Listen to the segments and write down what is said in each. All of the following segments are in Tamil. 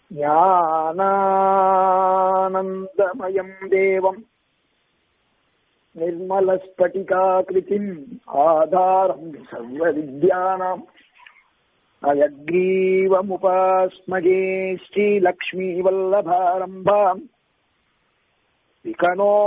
ज्ञानानन्दमयम् देवम् निर्मलस्फटिकाकृतिम् आधारम् सर्वविद्यानाम् अयग्रीवमुपास्मगे श्रीलक्ष्मीवल्लभारम्भाम् विकनो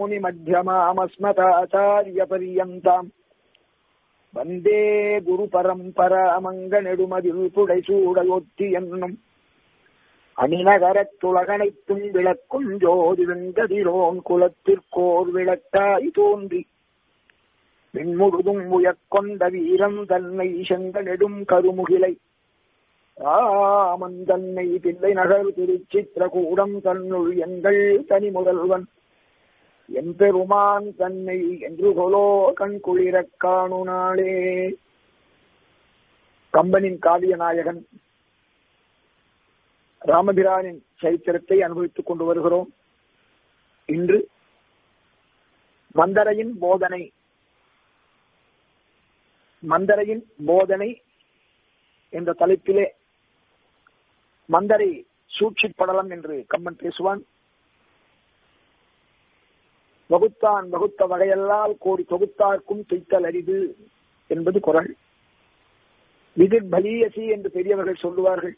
मुनिमध्यमामस्मताचार्यपर्यन्ताम् வந்தே குரு பரம்பராமங்க நெடுமதில் புடைசூடலொத்தி என்னும் அணிநகரத்துலகனைத்தும் விளக்கும் ஜோதி வெங்கதிரோன் குலத்திற்கோர் விளக்காய் தோன்றி விண்முழுதும் உயக்கொண்ட வீரன் தன்னை செங்க நெடும் கருமுகிலை ராமன் தன்னை பிள்ளை நகர் திருச்சித்திரகூடம் தன்னுள் எங்கள் தனி முதல்வன் எம்பெருமான் தன்னை என்று கொலோ கண் குளிரக் காணு நாளே கம்பனின் காவிய நாயகன் ராமபிரானின் சரித்திரத்தை அனுபவித்துக் கொண்டு வருகிறோம் இன்று மந்தரையின் போதனை மந்தரையின் போதனை என்ற தலைப்பிலே மந்தரை சூழ்ச்சிப் படலம் என்று கம்பன் பேசுவான் வகுத்தான் வகுத்த வகையல்லால் கோடி தொகுத்தார்க்கும் துய்த்தல் அரிது என்பது குரல் விதிர் பலியசி என்று பெரியவர்கள் சொல்லுவார்கள்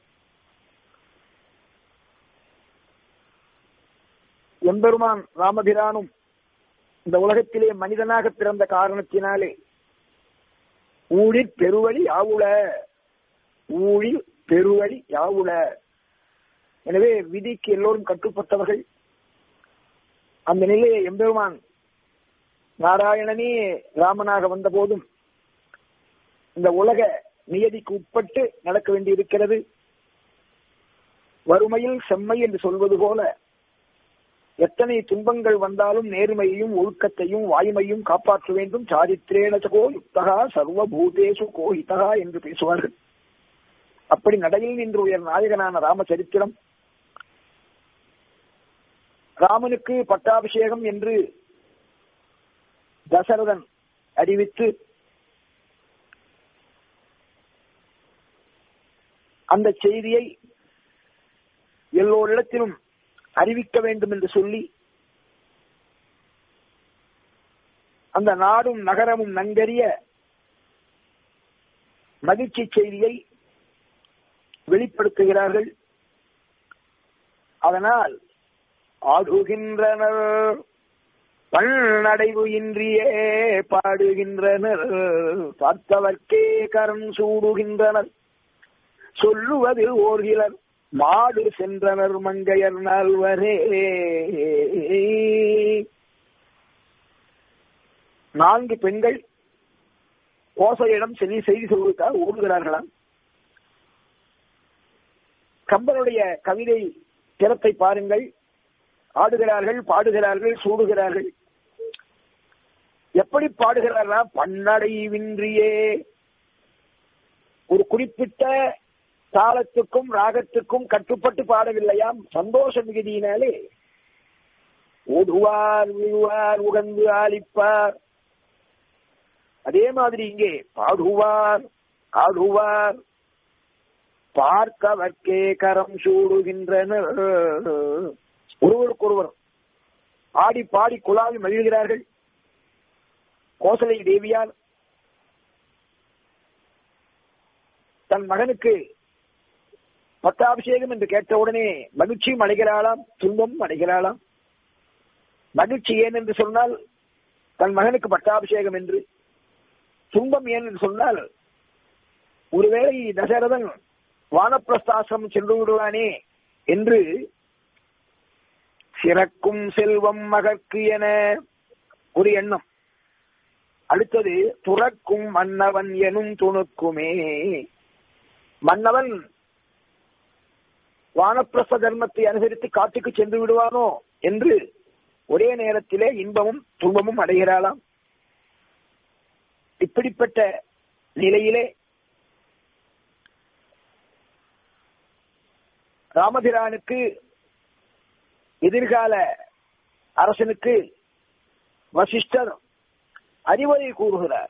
எம்பெருமான் ராமபிரானும் இந்த உலகத்திலே மனிதனாக பிறந்த காரணத்தினாலே ஊழிற் பெருவழி யாவுள ஊழி பெருவழி யாவுள எனவே விதிக்கு எல்லோரும் கட்டுப்பட்டவர்கள் அந்த நிலையை எம்பெருமான் நாராயணனே ராமனாக வந்த போதும் இந்த உலக நியதிக்கு உட்பட்டு நடக்க வேண்டியிருக்கிறது வறுமையில் செம்மை என்று சொல்வது போல எத்தனை துன்பங்கள் வந்தாலும் நேர்மையையும் ஒழுக்கத்தையும் வாய்மையும் காப்பாற்ற வேண்டும் சாரித்திரேனகோ யுக்தகா சர்வபூதேசு கோஹிதகா என்று பேசுவார்கள் அப்படி நடையில் நின்று உயர் நாயகனான ராமச்சரித்திரம் ராமனுக்கு பட்டாபிஷேகம் என்று தசரதன் அறிவித்து அந்த செய்தியை எல்லோரிடத்திலும் அறிவிக்க வேண்டும் என்று சொல்லி அந்த நாடும் நகரமும் நன்கறிய மகிழ்ச்சி செய்தியை வெளிப்படுத்துகிறார்கள் அதனால் ஆடுகின்றனர் பன்னடைவு இன்றியே பாடுகின்றனர் பார்த்தவர்க்கே கரம் சூடுகின்றனர் சொல்லுவது ஓர்கிலர் மாடு சென்றனர் மங்கையர் நால்வரே நான்கு பெண்கள் கோசையிடம் செவி செய்தி சொல்வதற்காக ஓடுகிறார்களாம் கம்பனுடைய கவிதை திறத்தை பாருங்கள் ஆடுகிறார்கள் பாடுகிறார்கள் சூடுகிறார்கள் எப்படி பாடுகிறார்களா பன்னடைவின்றியே ஒரு குறிப்பிட்ட தாளத்துக்கும் ராகத்துக்கும் கட்டுப்பட்டு பாடவில்லையாம் சந்தோஷ மிகுதியினாலே ஓடுவார் விழுவார் உகந்து ஆலிப்பார் அதே மாதிரி இங்கே பாடுவார் ஆடுவார் பார்க்கவர்க்கே கரம் சூடுகின்றனர் ஒருவருக்கொருவர் ஆடி பாடி குழாவி மகிழ்கிறார்கள் கோசலை தேவியார் தன் மகனுக்கு பட்டாபிஷேகம் என்று கேட்டவுடனே மகிழ்ச்சியும் அடைகிறாளாம் துன்பமும் அடைகிறாளாம் மகிழ்ச்சி ஏன் என்று சொன்னால் தன் மகனுக்கு பட்டாபிஷேகம் என்று துன்பம் ஏன் என்று சொன்னால் ஒருவேளை தசரதன் வானப்பிரஸ்தாசிரம் சென்று விடுவானே என்று சிறக்கும் செல்வம் மகற்கு என ஒரு எண்ணம் அடுத்தது துறக்கும் மன்னவன் எனும் துணுக்குமே மன்னவன் வானப்பிரச தர்மத்தை அனுசரித்து காட்டுக்கு சென்று விடுவானோ என்று ஒரே நேரத்திலே இன்பமும் துன்பமும் அடைகிறாளாம் இப்படிப்பட்ட நிலையிலே ராமபிரானுக்கு எதிர்கால அரசனுக்கு வசிஷ்டர் அறிவுரை கூறுகிறார்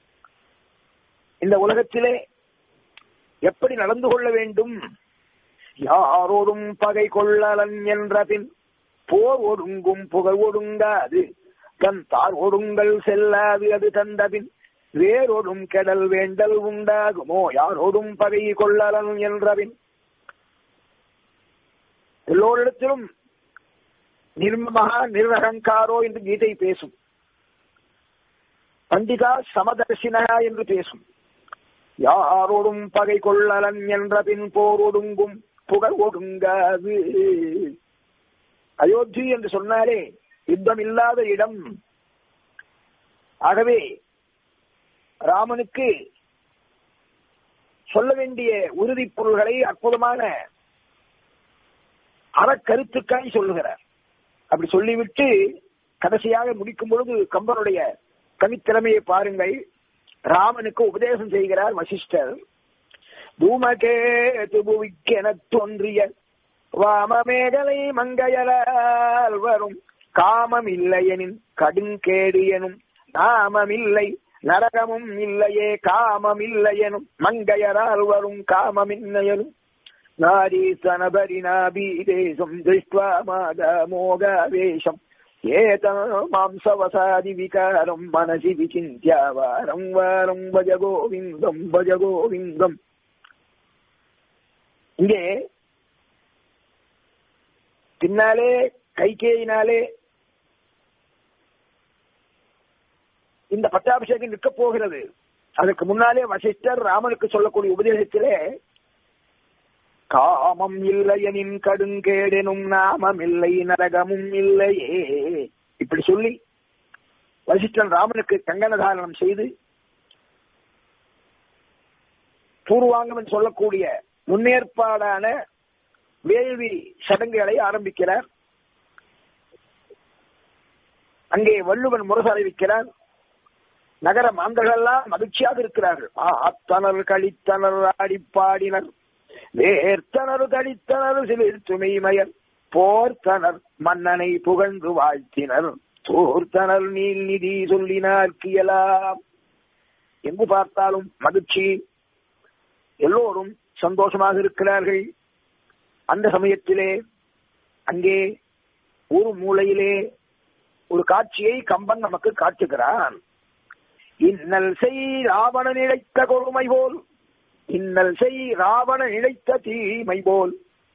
இந்த உலகத்திலே எப்படி நடந்து கொள்ள வேண்டும் யாரோடும் பகை கொள்ளலன் என்ற பின் போர் ஒடுங்கும் புகழ் ஒடுங்காது தன் தார் ஒடுங்கல் செல்லாது அது தந்தபின் வேரோடும் கெடல் வேண்டல் உண்டாகுமோ யாரோடும் பகை கொள்ளலன் என்றபின் எல்லோரிடத்திலும் நிர்மமகா நிர்வகங்காரோ என்று கீதை பேசும் பண்டிதா சமதர்சினா என்று பேசும் யாரோடும் பகை கொள்ளலன் என்ற பின் போர் ஒடுங்கும் புகழ் ஒடுங்காது அயோத்தி என்று சொன்னாலே யுத்தம் இல்லாத இடம் ஆகவே ராமனுக்கு சொல்ல வேண்டிய உறுதிப் பொருள்களை அற்புதமான அறக்கருத்துக்காய் சொல்லுகிறார் அப்படி சொல்லிவிட்டு கடைசியாக முடிக்கும் பொழுது கம்பனுடைய கவித்திறமையை பாருங்கள் ராமனுக்கு உபதேசம் செய்கிறார் வசிஷ்டர் தூமகேது புவிக்கென தோன்றிய வாமமேகலை மங்கையரால் வரும் காமம் இல்லையெனின் கடுங்கேடு எனும் நாமமில்லை நரகமும் இல்லையே காமம் இல்லையெனும் மங்கையரால் வரும் காமமின்னையனும் நாரீசனபரிணாபீதேசம் திருஷ்டுவா மாதமோகாவேஷம் ஏத மாம்சவசாதி விகாரம் மனசி விசிந்தியா வாரம் வாரம் பஜ கோவிந்தம் பஜ கோவிந்தம் இங்கே பின்னாலே கைகேயினாலே இந்த பட்டாபிஷேகம் நிற்க போகிறது அதற்கு முன்னாலே வசிஷ்டர் ராமனுக்கு சொல்லக்கூடிய உபதேசத்திலே காமம் இல்லையனின் கடுங்கேடெனும் நாமம் இல்லை நரகமும் இல்லையே இப்படி சொல்லி வசிஷ்டன் ராமனுக்கு கங்கணதாரணம் செய்து பூர்வாங்கம் சொல்லக்கூடிய முன்னேற்பாடான வேள்வி சடங்குகளை ஆரம்பிக்கிறார் அங்கே வள்ளுவன் முரசு அறிவிக்கிறார் நகர மாந்தர்களெல்லாம் மகிழ்ச்சியாக இருக்கிறார்கள் ஆத்தனர் கழித்தனர் ஆடிப்பாடினர் வேர்த்தனர் கழித்தனர் சிலிர்த்துமைமயர் போர்த்தனர் மன்னனை புகழ்ந்து வாழ்த்தினர் தோர்த்தனர் நீல் நிதி சொல்லினார் கியலாம் எங்கு பார்த்தாலும் மகிழ்ச்சி எல்லோரும் சந்தோஷமாக இருக்கிறார்கள் அந்த சமயத்திலே அங்கே ஒரு மூலையிலே ஒரு காட்சியை கம்பன் நமக்கு காட்டுகிறான் இன்னல் செய் ராவணன் இழைத்த கொடுமை போல் இன்னல் செய் ராவணன் இழைத்த தீமை போல்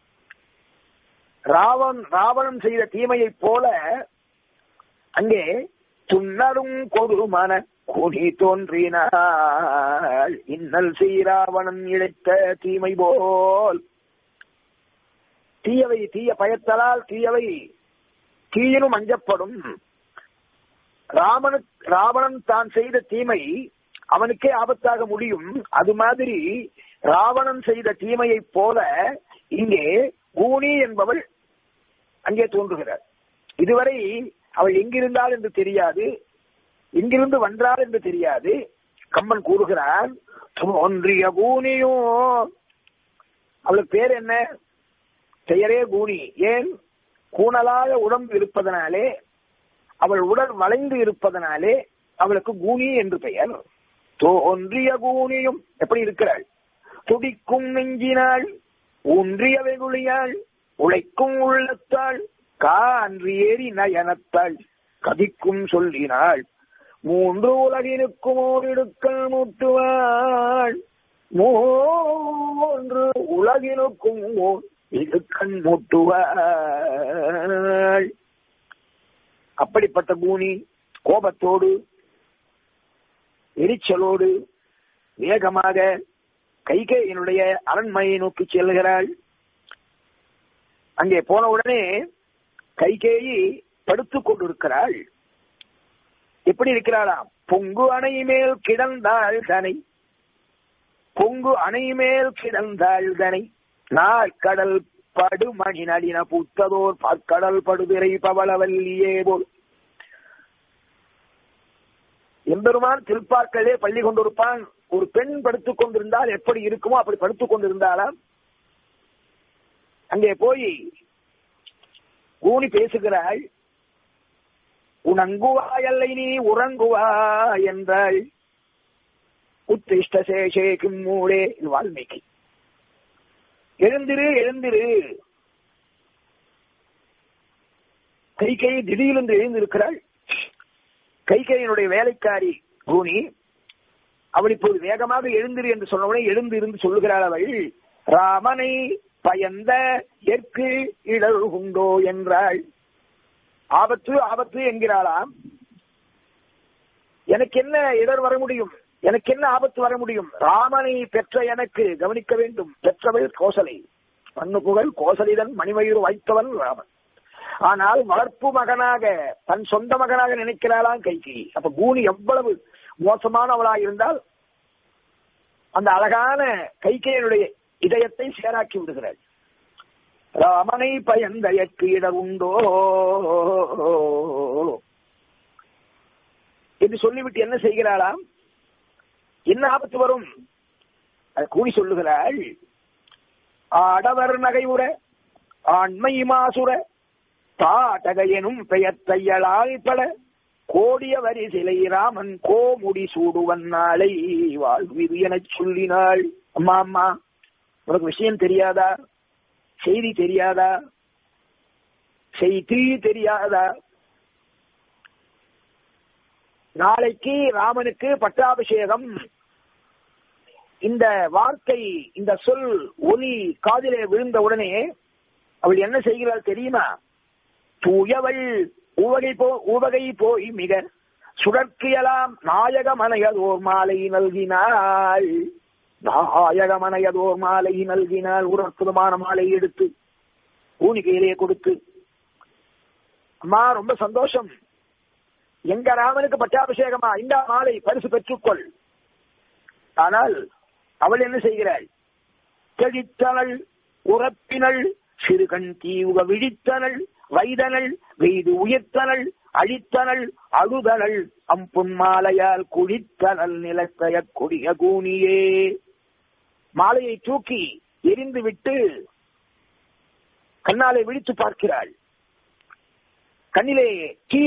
ராவன் ராவணன் செய்த தீமையைப் போல அங்கே துன்னரும் கொடுமன கொடி தோன்றினாள் இன்னல் செய் ராவணன் இழைத்த தீமை போல் தீயவை தீய பயத்தலால் தீயவை தீயினும் அஞ்சப்படும் ராமனு ராவணன் தான் செய்த தீமை அவனுக்கே ஆபத்தாக முடியும் அது மாதிரி ராவணன் செய்த தீமையைப் போல இங்கே கூனி என்பவள் அங்கே தோன்றுகிறார் இதுவரை அவள் எங்கிருந்தாள் என்று தெரியாது எங்கிருந்து வந்தாள் என்று தெரியாது கம்மன் கூறுகிறான் தோன்றிய கூனியோ அவளுக்கு பேர் என்ன பெயரே கூனி ஏன் கூணலாக உடம்பு இருப்பதனாலே அவள் உடல் வளைந்து இருப்பதனாலே அவளுக்கு கூனி என்று பெயர் தோன்றிய கூனியும் எப்படி இருக்கிறாள் துடிக்கும் நெஞ்சினாள் ஊன்றிய வெகுளியாள் உழைக்கும் உள்ளத்தாள் கான்றி ஏறி நயனத்தாள் கதிக்கும் சொல்லினாள் மூன்று உலகினுக்கும் ஓரிடுக்கள் மூட்டுவாள் மூன்று உலகினுக்கும் ஓர் இடுக்கண் மூட்டுவாள் அப்படிப்பட்ட பூனி கோபத்தோடு எரிச்சலோடு வேகமாக கைகேயினுடைய அரண்மனையை நோக்கி செல்கிறாள் அங்கே போன உடனே கைகேயி படுத்துக் கொண்டிருக்கிறாள் எப்படி இருக்கிறாளாம் பொங்கு அணை மேல் கிடந்தாள் தனை பொங்கு அணை மேல் கிடந்தாள் தனை நாற்கடல் படுமணி நடின புத்ததோர் பற்கடல் படுதிரை பவளவல்லியே போல் எம்பெருமான் திருப்பாக்களே பள்ளி கொண்டிருப்பான் ஒரு பெண் படுத்துக் கொண்டிருந்தால் எப்படி இருக்குமோ அப்படி படுத்துக் கொண்டிருந்தாலாம் அங்கே போய் கூனி பேசுகிறாள் உணங்குவாயல்லை நீ உறங்குவா என்றாள் உத்திஷ்ட சேஷே கிம்மூடே இது வால்மீகி எழுந்திரு எழுந்திரு கைகை திடீரென்று எழுந்திருக்கிறாள் கைகையினுடைய வேலைக்காரி பூனி அவள் இப்போது வேகமாக எழுந்திரு என்று சொன்னவுடனே எழுந்து இருந்து சொல்லுகிறாள் அவள் ராமனை பயந்த எற்கு இடர் உண்டோ என்றாள் ஆபத்து ஆபத்து என்கிறாளாம் எனக்கு என்ன இடர் வர முடியும் எனக்கு என்ன ஆபத்து வர முடியும் ராமனை பெற்ற எனக்கு கவனிக்க வேண்டும் பெற்றவள் கோசலை மண்ணு புகழ் கோசலிதன் மணிமயிறு வைத்தவன் ராமன் ஆனால் வளர்ப்பு மகனாக தன் சொந்த மகனாக நினைக்கிறாளாம் கைகி அப்ப கூனி எவ்வளவு மோசமானவளாக இருந்தால் அந்த அழகான கைகையனுடைய இதயத்தை சேராக்கி விடுகிறாள் ராமனை பயந்த எற்கு இடர் உண்டோ என்று சொல்லிவிட்டு என்ன செய்கிறாளாம் என்ன ஆபத்து வரும் அது கூறி சொல்லுகிறாள் ஆடவர் நகையுற ஆண்மை மாசுர தாட்டக எனும் பெயர் தையலால் பல கோடிய வரி சிலை ராமன் கோமுடி சூடுவன் நாளை வாழ்விது எனச் சொல்லினாள் அம்மா அம்மா உனக்கு விஷயம் தெரியாதா செய்தி தெரியாதா செய்தி தெரியாதா நாளைக்கு ராமனுக்கு பட்டாபிஷேகம் இந்த வார்த்தை இந்த சொல் ஒலி காதிலே விழுந்த உடனே அவள் என்ன செய்கிறாள் தெரியுமா தூயவள் உவகை போ உவகை போய் மிக சுடற்கியலாம் நாயக மனையதோர் மாலை நல்கினாள் நாயக மனையதோர் மாலை நல்கினாள் ஒரு அற்புதமான மாலை எடுத்து ஊனிகையிலே கொடுத்து அம்மா ரொம்ப சந்தோஷம் எங்க ராமனுக்கு பட்டாபிஷேகமா இந்த மாலை பரிசு பெற்றுக்கொள் ஆனால் அவள் என்ன செய்கிறாள் தெளித்தனள் உறப்பினள் சிறுகண் தீவுக விழித்தனள் வைதனள் வெய்து உயிர்த்தனள் அழித்தனள் அழுதனள் அம்புன் மாலையால் குளித்தனள் நிலத்தைய கொடிய கூனியே மாலையை தூக்கி எரிந்து விட்டு கண்ணாலை விழித்து பார்க்கிறாள் கண்ணிலே தீ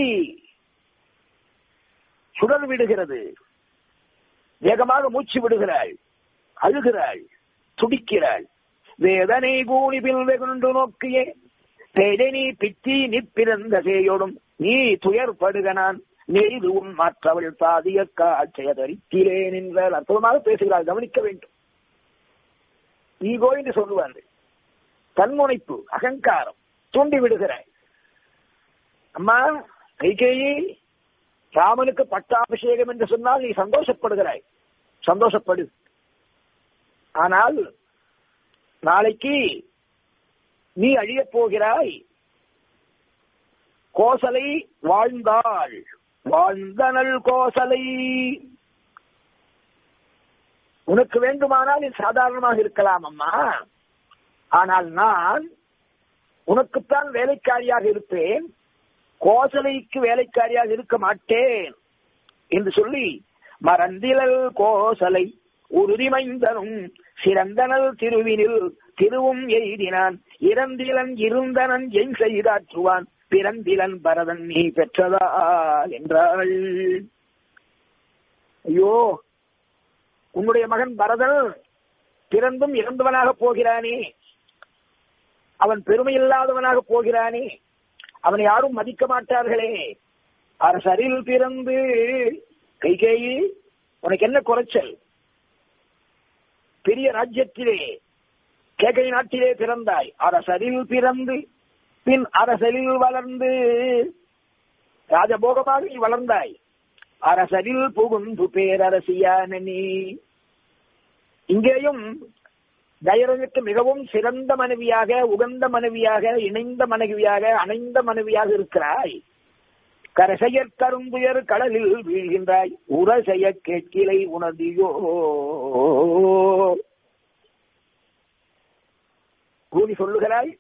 சுடர் விடுகிறது வேகமாக மூச்சு விடுகிறாள் அழுகிறாள் துடிக்கிறாள் வேதனை கூணிபில் வெகுண்டு நோக்கியே தேடனி பித்தி நிப்பிறந்த சேயோடும் நீ துயர்படுக நான் நெய்து உன் மற்றவள் சாதிய காட்சிய தரிக்கிறேன் என்ற அற்புதமாக பேசுகிறாள் கவனிக்க வேண்டும் ஈகோ என்று சொல்லுவார்கள் தன்முனைப்பு அகங்காரம் தூண்டி விடுகிறாய் அம்மா கைகேயி ராமனுக்கு பட்டாபிஷேகம் என்று சொன்னால் நீ சந்தோஷப்படுகிறாய் சந்தோஷப்படு ஆனால் நாளைக்கு நீ அழியப் போகிறாய் கோசலை வாழ்ந்தாள் வாழ்ந்தனள் கோசலை உனக்கு வேண்டுமானால் இது சாதாரணமாக இருக்கலாம் அம்மா ஆனால் நான் உனக்குத்தான் வேலைக்காரியாக இருப்பேன் கோசலைக்கு வேலைக்காரியாக இருக்க மாட்டேன் என்று சொல்லி மறந்திலல் கோசலை உறுதிமைந்தனும் சிறந்தனல் திருவினில் திருவும் எய்தினான் இறந்திலன் இருந்தனன் என் செய்தாற்றுவான் பிறந்திலன் பரதன் நீ பெற்றதா என்றாள் ஐயோ உன்னுடைய மகன் பரதன் பிறந்தும் இறந்தவனாக போகிறானே அவன் பெருமை இல்லாதவனாக போகிறானே அவனை யாரும் மதிக்க மாட்டார்களே அரசரில் பிறந்து கைகேயி உனக்கு என்ன குறைச்சல் பெரிய ராஜ்யத்திலே கேகை நாட்டிலே பிறந்தாய் அரசரில் பிறந்து பின் அரசரில் வளர்ந்து ராஜபோகமாக நீ வளர்ந்தாய் அரசரில் புகுந்து பேரரசியான நீ இங்கேயும் தயரனுக்கு மிகவும் சிறந்த மனைவியாக உகந்த மனைவியாக இணைந்த மனைவியாக அணைந்த மனைவியாக இருக்கிறாய் கரசெயற் கரும்புயர் கடலில் வீழ்கின்றாய் உரசெய கேட்கிலை உணர்ந்தியோ கூறி சொல்லுகிறாய்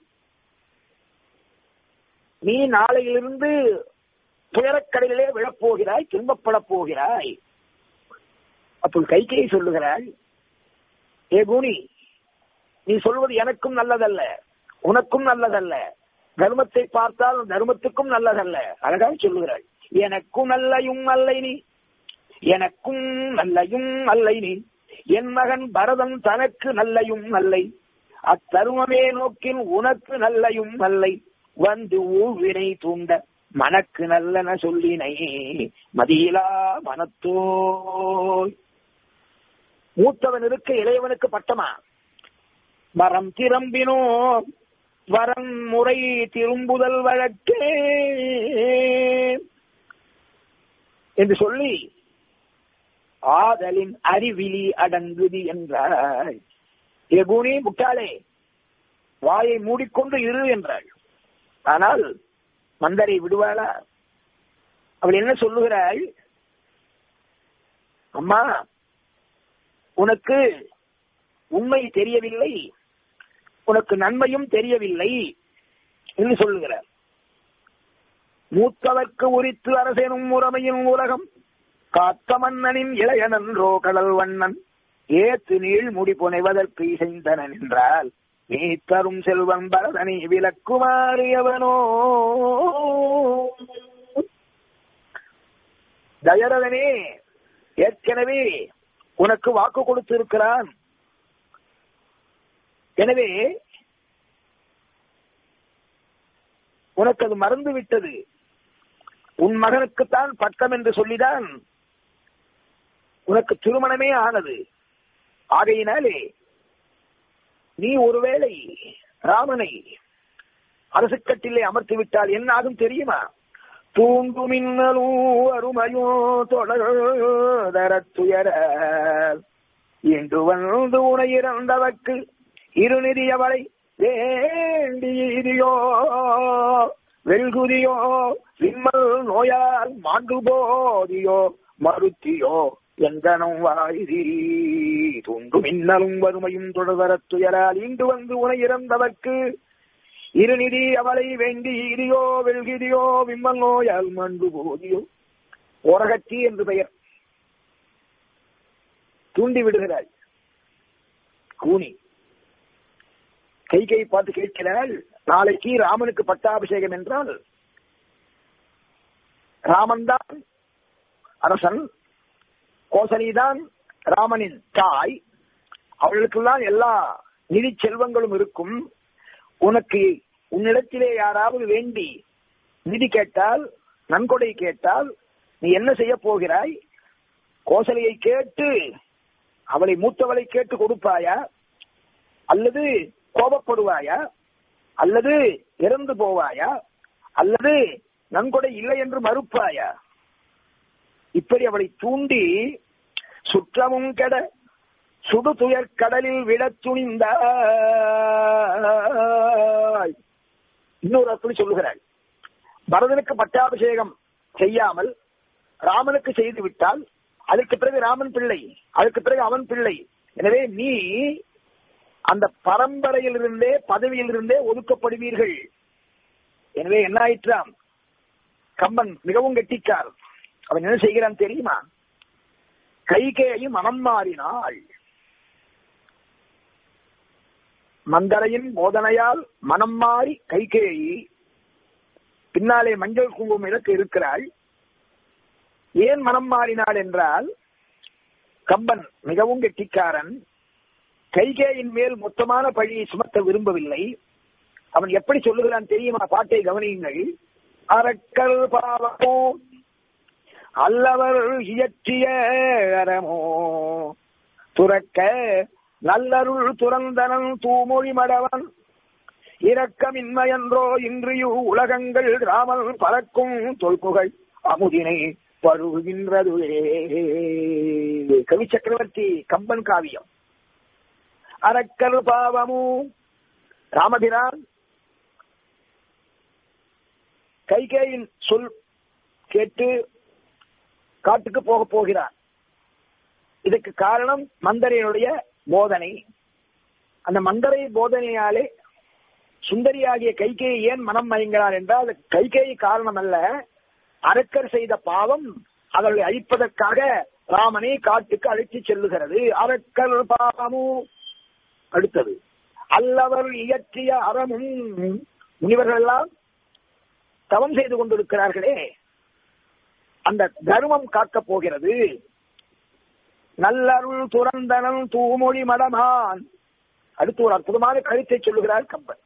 நீ நாளையிலிருந்து துயரக்கடலிலே விழப்போகிறாய் துன்பப்படப் போகிறாய் அப்போது கைகை சொல்லுகிறாள் ஏ கூனி நீ சொல்வது எனக்கும் நல்லதல்ல உனக்கும் நல்லதல்ல தர்மத்தை பார்த்தால் தர்மத்துக்கும் நல்லதல்ல அழகாக சொல்லுகிறாள் எனக்கும் நல்லையும் அல்லை நீ எனக்கும் நல்லையும் அல்லை நீ என் மகன் பரதன் தனக்கு நல்லையும் அல்லை அத்தருமமே நோக்கின் உனக்கு நல்லையும் நல்லை வந்து ஊழ்வினை தூண்ட மனக்கு நல்லன சொல்லினை மதியிலா மனத்தோய் மூத்தவன் இருக்க இளையவனுக்கு பட்டமா மரம் திரும்பினோ வரம் முறை திரும்புதல் வழக்கே என்று சொல்லி ஆதலின் அறிவிலி அடங்குதி என்றாள் எகுனி முட்டாளே வாயை மூடிக்கொண்டு இரு என்றாள் ஆனால் மந்தரை விடுவாளா அவள் என்ன சொல்லுகிறாள் அம்மா உனக்கு உண்மை தெரியவில்லை உனக்கு நன்மையும் தெரியவில்லை என்று சொல்லுகிறார் மூத்தவர்க்கு உரித்து அரசெனும் முறைமையின் உலகம் காத்த மன்னனின் இளையனன்றோ கடல் வண்ணன் ஏத்து நீள் முடி புனைவதற்கு இசைந்தனன் என்றால் நீ தரும் செல்வன் பரதனை விலக்குமாறியவனோ தயரதனே ஏற்கனவே உனக்கு வாக்கு கொடுத்திருக்கிறான் எனவே உனக்கு அது மறந்து விட்டது உன் மகனுக்குத்தான் பட்டம் என்று சொல்லிதான் உனக்கு திருமணமே ஆனது ஆகையினாலே நீ ஒருவேளை ராமனை அரசுக்கட்டிலே அமர்த்தி விட்டால் என்ன ஆகும் தெரியுமா தூண்டு மின்னலும் அருமையோ தொடரத்துயர இன்று வந்து உனை இறந்தவர்க்கு இருநிதியவளை வேண்டியோ வெல்குதியோ விம்மல் நோயால் மாண்டு போதியோ மறுத்தியோ எங்கனும் வாய்தி துண்டு மின்னலும் வறுமையும் தொடர்வரத் துயரால் இன்று வந்து உனை இறந்தவர்க்கு இருநிதி அவளை வேண்டி இடியோ வெல்கிதியோ விம்மல் நோயால் மாண்டு போதியோ ஓரகத்தி என்று பெயர் தூண்டி விடுகிறாள் கூனி கை கை பார்த்து கேட்கிறாள் நாளைக்கு ராமனுக்கு பட்டாபிஷேகம் என்றால் ராமன் தான் அரசன் கோசலிதான் ராமனின் தாய் அவர்களுக்கெல்லாம் எல்லா நிதி செல்வங்களும் இருக்கும் உனக்கு உன்னிடத்திலே யாராவது வேண்டி நிதி கேட்டால் நன்கொடை கேட்டால் நீ என்ன செய்ய போகிறாய் கோசலையை கேட்டு அவளை மூத்தவளை கேட்டு கொடுப்பாயா அல்லது கோபப்படுவாயா அல்லது இறந்து போவாயா அல்லது நன்கொடை இல்லை என்று மறுப்பாயா இப்படி அவளை தூண்டி சுற்றமும் கெட சுடு துயர் கடலில் விழத் துணிந்தாய் இன்னொரு அப்படி சொல்லுகிறாள் பரதனுக்கு பட்டாபிஷேகம் செய்யாமல் ராமனுக்கு செய்து விட்டால் அதுக்கு பிறகு ராமன் பிள்ளை அதுக்கு பிறகு அவன் பிள்ளை எனவே நீ அந்த பரம்பரையிலிருந்தே பதவியிலிருந்தே ஒதுக்கப்படுவீர்கள் எனவே என்ன ஆயிற்றாம் கம்பன் மிகவும் கெட்டிக்கார் அவன் என்ன செய்கிறான் தெரியுமா கைகேயும் மனம் மாறினாள் மந்தரையின் போதனையால் மனம் மாறி கைகேயி பின்னாலே மஞ்சள் குங்குமம் இலக்கு இருக்கிறாள் ஏன் மனம் மாறினாள் என்றால் கம்பன் மிகவும் கெட்டிக்காரன் கைகேயின் மேல் மொத்தமான பழியை சுமத்த விரும்பவில்லை அவன் எப்படி சொல்லுகிறான் தெரியுமா பாட்டை கவனியுங்கள் அரக்கல் பாவமோ அல்லவர் இயற்றிய அறமோ துறக்க நல்லருள் துறந்தனன் தூமொழி மடவன் இரக்கமின்மையன்றோ இன்றியு உலகங்கள் ராமன் பறக்கும் தொல்புகழ் அமுதினை பருகின்றதுவே கவி சக்கரவர்த்தி கம்பன் காவியம் அரக்கர் பாவமு ராமபிரான் கைகேயின் சொல் கேட்டு காட்டுக்கு போக போகிறார் இதுக்கு காரணம் மந்தரையினுடைய போதனை அந்த மந்தரை போதனையாலே சுந்தரியாகிய கைகேயை ஏன் மனம் மயங்கினார் என்றால் கைகேயி காரணம் அல்ல அரக்கர் செய்த பாவம் அவர்களை அழிப்பதற்காக ராமனை காட்டுக்கு அழைத்து செல்லுகிறது அரக்கர் பாவமும் அடுத்தது அல்லவர் இயற்றிய அறமும் முனிவர்கள் எல்லாம் தவம் செய்து கொண்டிருக்கிறார்களே அந்த தர்மம் காக்கப் போகிறது நல்லருள் துறந்தனன் தூமொழி மடமான் அடுத்து ஒரு அற்புதமான கருத்தை சொல்லுகிறார் கம்பன்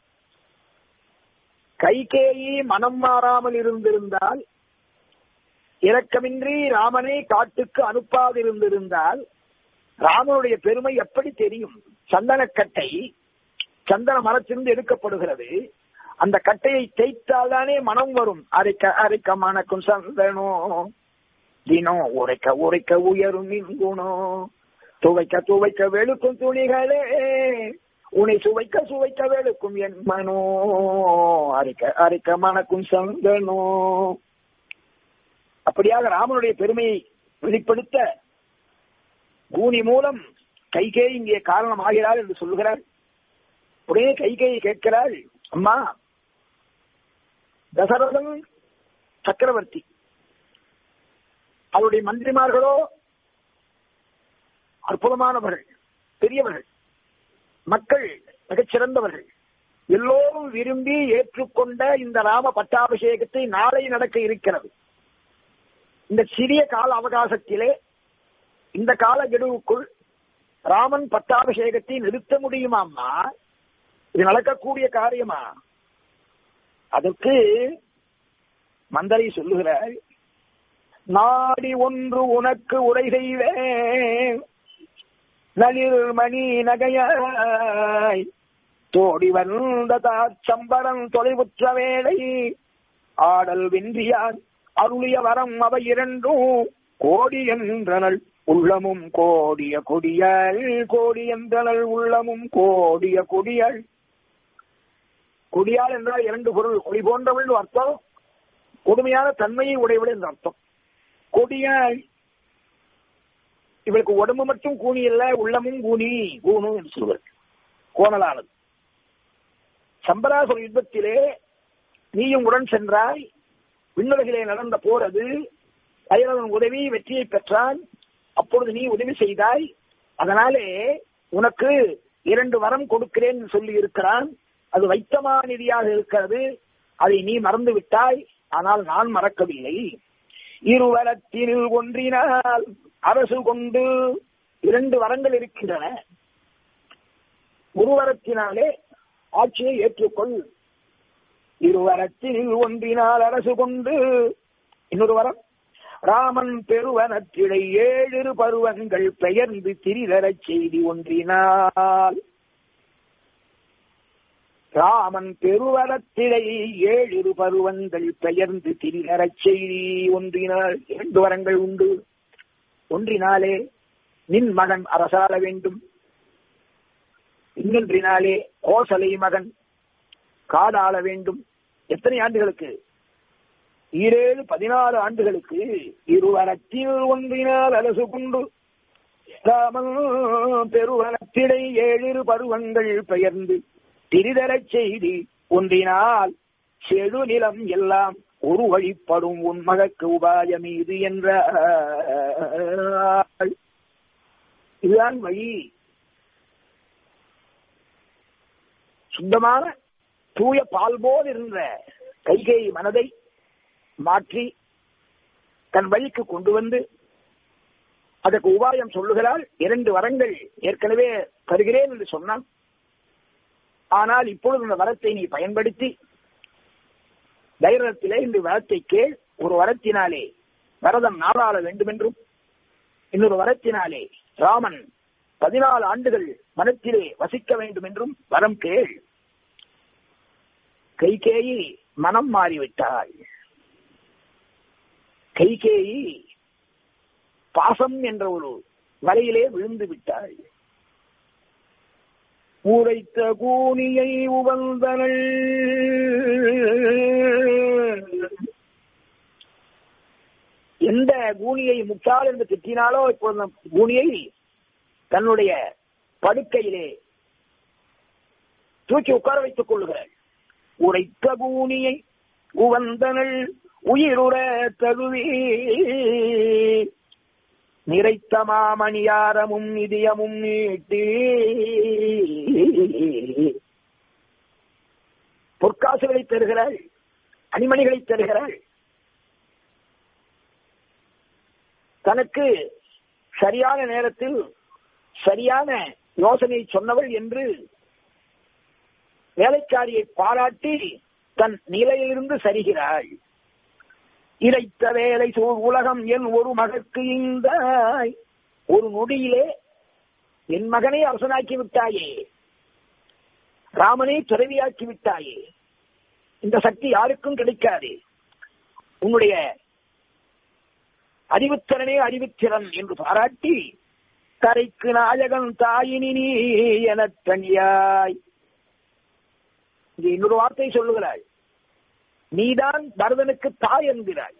கைகேயி மனம் மாறாமல் இருந்திருந்தால் இரக்கமின்றி ராமனை காட்டுக்கு அனுப்பாதிருந்திருந்தால் ராமனுடைய பெருமை எப்படி தெரியும் சந்தனக்கட்டை சந்தன மரத்திலிருந்து எடுக்கப்படுகிறது அந்த கட்டையை தேய்த்தால் தானே மனம் வரும் அரைக்க அரைக்க மணக்கும் சந்தனோ தினம் உரைக்க உரைக்க உயரும் மின்குணோ துவைக்க துவைக்க வெளுக்கும் துணிகளே உன்னை சுவைக்க சுவைக்க வெளுக்கும் என் மனோ அரைக்க அரைக்க மணக்கும் சந்தனோ அப்படியாக ராமனுடைய பெருமையை வெளிப்படுத்த கூனி மூலம் கைகே இங்கே காரணம் ஆகிறார் என்று சொல்லுகிறார் உடனே கைகையை கேட்கிறாள் அம்மா தசரதன் சக்கரவர்த்தி அவருடைய மந்திரிமார்களோ அற்புதமானவர்கள் பெரியவர்கள் மக்கள் மிகச் சிறந்தவர்கள் எல்லோரும் விரும்பி ஏற்றுக்கொண்ட இந்த ராம பட்டாபிஷேகத்தை நாளை நடக்க இருக்கிறது இந்த சிறிய கால அவகாசத்திலே இந்த கால கெடுவுக்குள் ராமன் பட்டாபிஷேகத்தை நிறுத்த முடியுமாம்மா இது நடக்கக்கூடிய காரியமா அதற்கு மந்தரை சொல்லுகிறார் நாடி ஒன்று உனக்கு உரை செய்வேன் நளிர் மணி நகையாய் தோடி வந்த தாச்சம்பரம் தொலைவுற்ற வேளை ஆடல் வென்றியான் அருளிய வரம் அவை இரண்டும் கோடி என்றனள் உள்ளமும் கோடிய கொடியள் கோடி என்றனள் உள்ளமும் கோடிய கொடியள் கொடியாள் என்றால் இரண்டு பொருள் கொடி போன்றவள் அர்த்தம் கொடுமையான தன்மையை உடையவள் என்று அர்த்தம் கொடியாள் இவளுக்கு உடம்பு மட்டும் கூனி இல்ல உள்ளமும் கூனி கூணு என்று சொல்வர் கோணலானது சம்பராசுர யுத்தத்திலே நீயும் உடன் சென்றாய் விண்ணுலகிலே நடந்த போர் அது பைரவன் உதவி வெற்றியை பெற்றான் அப்பொழுது நீ உதவி செய்தாய் அதனாலே உனக்கு இரண்டு வரம் கொடுக்கிறேன் சொல்லி இருக்கிறான் அது வைத்தமா நிதியாக இருக்கிறது அதை நீ மறந்து விட்டாய் ஆனால் நான் மறக்கவில்லை இருவரத்தினில் ஒன்றினால் அரசு கொண்டு இரண்டு வரங்கள் இருக்கின்றன ஒரு வரத்தினாலே ஆட்சியை ஏற்றுக்கொள் இருவரத்தினில் ஒன்றினால் அரசு கொண்டு இன்னொரு வரம் ராமன் பெருவனத்திடை ஏழு பருவங்கள் பெயர்ந்து திரிதரச் செய்தி ஒன்றினால் ராமன் பெருவரத்திடை ஏழு பருவங்கள் பெயர்ந்து திரிதரச் செய்தி ஒன்றினால் இரண்டு வரங்கள் உண்டு ஒன்றினாலே நின் மகன் அரசாள வேண்டும் இன்னொன்றினாலே கோசலை மகன் காடாள வேண்டும் எத்தனை ஆண்டுகளுக்கு ஈரேழு பதினாறு ஆண்டுகளுக்கு இருவரத்தில் ஒன்றினால் அரசு கொண்டு ராமன் பெருவனத்திடை ஏழிரு பருவங்கள் பெயர்ந்து திரிதரச் செய்தி ஒன்றினால் செழு நிலம் எல்லாம் ஒரு வழிப்படும் உன் மகக்கு உபாயம் இது என்ற இதுதான் வழி சுத்தமான தூய பால் போல் இருந்த கைகை மனதை மாற்றி தன் வழிக்கு கொண்டு வந்து அதற்கு உபாயம் சொல்லுகிறாள் இரண்டு வரங்கள் ஏற்கனவே தருகிறேன் என்று சொன்னான் ஆனால் இப்பொழுது இந்த வரத்தை நீ பயன்படுத்தி தைரியத்திலே இந்த வரத்தை கேள் ஒரு வரத்தினாலே வரதன் நாடாள வேண்டும் என்றும் இன்னொரு வரத்தினாலே ராமன் பதினாலு ஆண்டுகள் மனத்திலே வசிக்க வேண்டும் என்றும் வரம் கேள் கைகேயி மனம் மாறிவிட்டாள் கைகேயி பாசம் என்ற ஒரு வலையிலே விழுந்து விட்டாள் உரைத்த கூனியை உவந்தனள் எந்த கூனியை முட்டாள் என்று திட்டினாலோ இப்போது அந்த கூனியை தன்னுடைய படுக்கையிலே தூக்கி உட்கார வைத்துக் கொள்ளுகிறாள் உரைத்த கூனியை உவந்தனள் உயிருற தகுவி நிறைத்த மாமணியாரமும் நிதியமும் நீட்டி பொற்காசுகளை தருகிறாள் அணிமணிகளை தருகிறாள் தனக்கு சரியான நேரத்தில் சரியான யோசனை சொன்னவள் என்று வேலைக்காரியை பாராட்டி தன் நிலையிலிருந்து சரிகிறாள் இறைத்த வேலை சூழ் உலகம் என் ஒரு மகற்கு இந்த ஒரு நொடியிலே என் மகனை அரசனாக்கி விட்டாயே ராமனை துறவியாக்கி விட்டாயே இந்த சக்தி யாருக்கும் கிடைக்காது உன்னுடைய அறிவுத்திறனே அறிவுத்திறன் என்று பாராட்டி தரைக்கு நாயகன் தாயினி நீ என தனியாய் இங்கே இன்னொரு வார்த்தை சொல்லுகிறாள் நீதான் பரதனுக்கு தாய் என்கிறாய்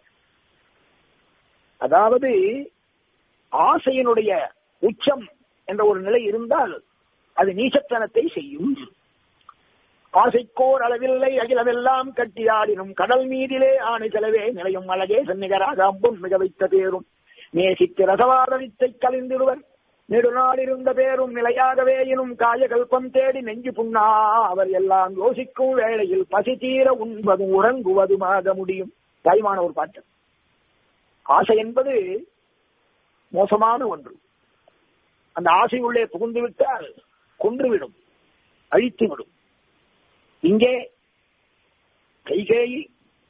அதாவது ஆசையினுடைய உச்சம் என்ற ஒரு நிலை இருந்தால் அது நீசத்தனத்தை செய்யும் ஆசைக்கோர் அளவில்லை அகிலமெல்லாம் கட்டியாடினும் கடல் மீதிலே ஆணை செலவே நிலையும் அழகே சென்னிகராக அம்பும் மிக வைத்த பேரும் நேசித்து ரசவாத வித்தை கலிந்திடுவர் நெடுநாள் இருந்த பேரும் நிலையாகவே எனும் காயகல்பம் தேடி நெஞ்சு புண்ணா அவர் எல்லாம் யோசிக்கும் வேளையில் பசி தீர உண்பதும் உறங்குவதுமாக முடியும் தாய்மான ஒரு பாட்டு ஆசை என்பது மோசமான ஒன்று அந்த ஆசை உள்ளே புகுந்து விட்டால் கொன்றுவிடும் அழித்து விடும் இங்கே கைகேயி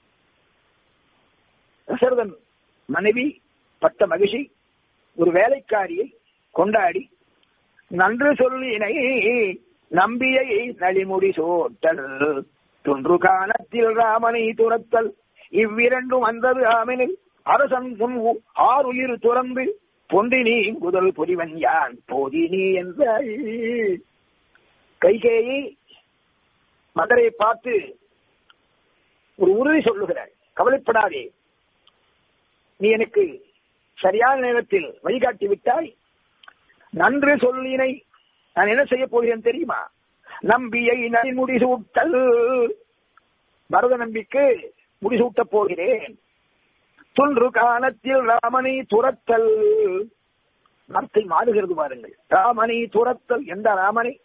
தசரதன் மனைவி பட்ட மகிழ்ச்சி ஒரு வேலைக்காரியை கொண்டாடி நன்று சொல்லினை நம்பியை நளிமுடி சோட்டல் தொன்று காலத்தில் ராமனை துரத்தல் இவ்விரண்டும் வந்தது ஆமெனில் அரசன் முன் ஆறுயிர் துறந்து பொன்றினி முதல் புரிவன் யான் போதினி என்ற கைகேயி மகரை பார்த்து ஒரு உறுதி சொல்லுகிறாள் கவலைப்படாதே நீ எனக்கு சரியான நேரத்தில் வழிகாட்டி விட்டாய் நன்று சொல்லினை நான் என்ன செய்ய போகிறேன் தெரியுமா நம்பியை நான் முடிசூட்டல் பரத நம்பிக்கு முடிசூட்டப் போகிறேன் துன்று காலத்தில் ராமனை துரத்தல் வார்த்தை மாறுகிறது பாருங்கள் ராமனை துரத்தல் எந்த ராமனை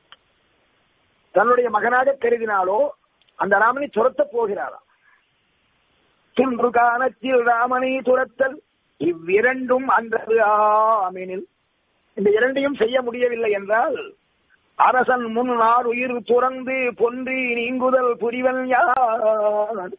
தன்னுடைய மகனாக கருதினாலோ அந்த ராமனை துரத்தப் போகிறாராம் துன்று காலத்தில் ராமனை துரத்தல் இவ்விரண்டும் அன்றது ஆமெனில் இந்த இரண்டையும் செய்ய முடியவில்லை என்றால் அரசன் முன் நார் உயிர் துறந்து பொன்றி நீங்குதல் புரிவன் யார்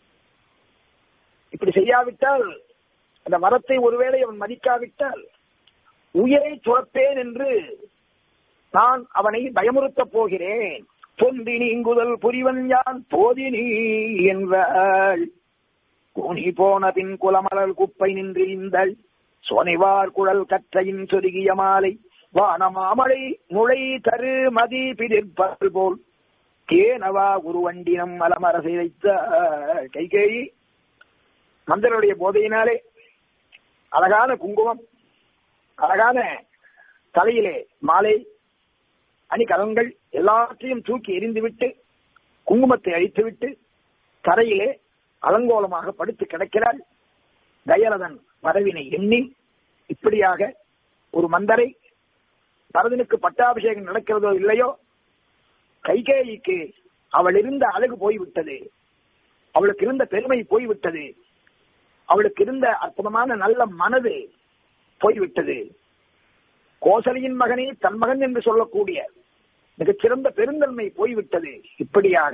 இப்படி செய்யாவிட்டால் அந்த மரத்தை ஒருவேளை அவன் மதிக்காவிட்டால் உயிரை துறப்பேன் என்று நான் அவனை பயமுறுத்தப் போகிறேன் பொந்தி நீங்குதல் புரிவன் யான் போதினி என்றாள் கூனி போன பின் குலமலர் குப்பை நின்றிருந்தள் சோனைவார் குழல் கற்றையின் சொருகிய மாலை வானமாமழை முளை தரு மதி பிதிர்ப்பல் போல் கேனவா குருவண்டினம் மலமரசை வைத்த கைகேயி மந்தனுடைய போதையினாலே அழகான குங்குமம் அழகான தலையிலே மாலை அணிகலங்கள் எல்லாத்தையும் தூக்கி எரிந்துவிட்டு குங்குமத்தை அழித்துவிட்டு தரையிலே அலங்கோலமாக படுத்து கிடக்கிறாள் தயரதன் வரவினை எண்ணி இப்படியாக ஒரு மந்தரை பரதனுக்கு பட்டாபிஷேகம் நடக்கிறதோ இல்லையோ கைகேயிக்கு அவள் இருந்த அழகு போய்விட்டது அவளுக்கு இருந்த பெருமை போய்விட்டது அவளுக்கு இருந்த அற்புதமான நல்ல மனது போய்விட்டது கோசலியின் மகனே தன் மகன் என்று சொல்லக்கூடிய மிகச்சிறந்த பெருந்தன்மை போய்விட்டது இப்படியாக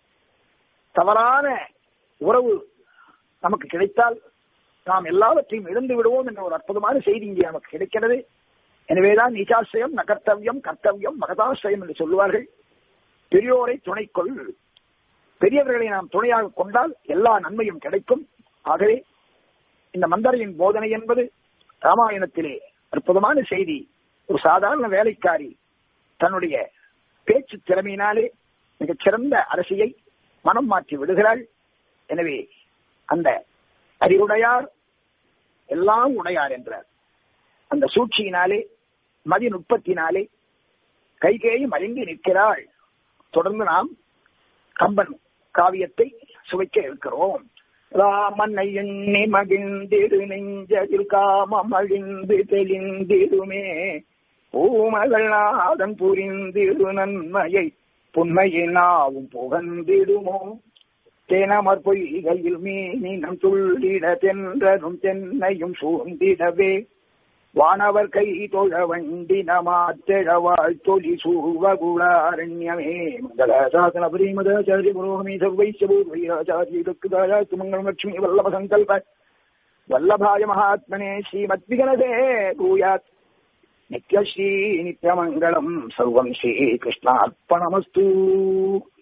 தவறான உறவு நமக்கு கிடைத்தால் நாம் எல்லாவற்றையும் இழந்து விடுவோம் என்ற ஒரு அற்புதமான செய்தி இங்கே நமக்கு கிடைக்கிறது எனவேதான் நிஜாசிரியம் நகர்த்தவியம் கர்த்தவியம் மகதாசிரியம் என்று சொல்லுவார்கள் பெரியோரை துணைக்கொள் பெரியவர்களை நாம் துணையாக கொண்டால் எல்லா நன்மையும் கிடைக்கும் ஆகவே இந்த மந்தரையின் போதனை என்பது ராமாயணத்திலே அற்புதமான செய்தி ஒரு சாதாரண வேலைக்காரி தன்னுடைய பேச்சு திறமையினாலே மிகச் சிறந்த அரசியை மனம் மாற்றி விடுகிறாள் எனவே அந்த அறிவுடையார் எல்லாம் உடையார் என்றார் அந்த சூழ்ச்சியினாலே மதி நுட்பத்தினாலே கைகேயும் மயங்கி நிற்கிறாள் தொடர்ந்து நாம் கம்பன் காவியத்தை சுவைக்க இருக்கிறோம் ராமனை எண்ணி மகிழ்ந்திரு நெஞ்சதில் காமம் அழிந்து தெளிந்திருமே பூமகள் நாதன் புரிந்திரு நன்மையை புண்மையினாவும் புகழ்ந்திடுமோ தேனமர் பொய்கையில் மீனினம் துள்ளிட தென்றரும் தென்னையும் சூழ்ந்திடவே வானவர் கை தொழ வண்டி நமாத்தெழவாள் தொலி சூவகுளாரண்யமே மங்களசாசன பரிமதாச்சாரிய புரோகமே சர்வைஸ்ய பூர்வைராச்சாரியக்கு மங்களம் லட்சுமி வல்லப சங்கல்ப வல்லபாய மகாத்மனே ஸ்ரீமத்விகனதே பூயாத் நித்யஸ்ரீ நித்யமங்கலம் சர்வம் ஸ்ரீகிருஷ்ணார்ப்பணமஸ்து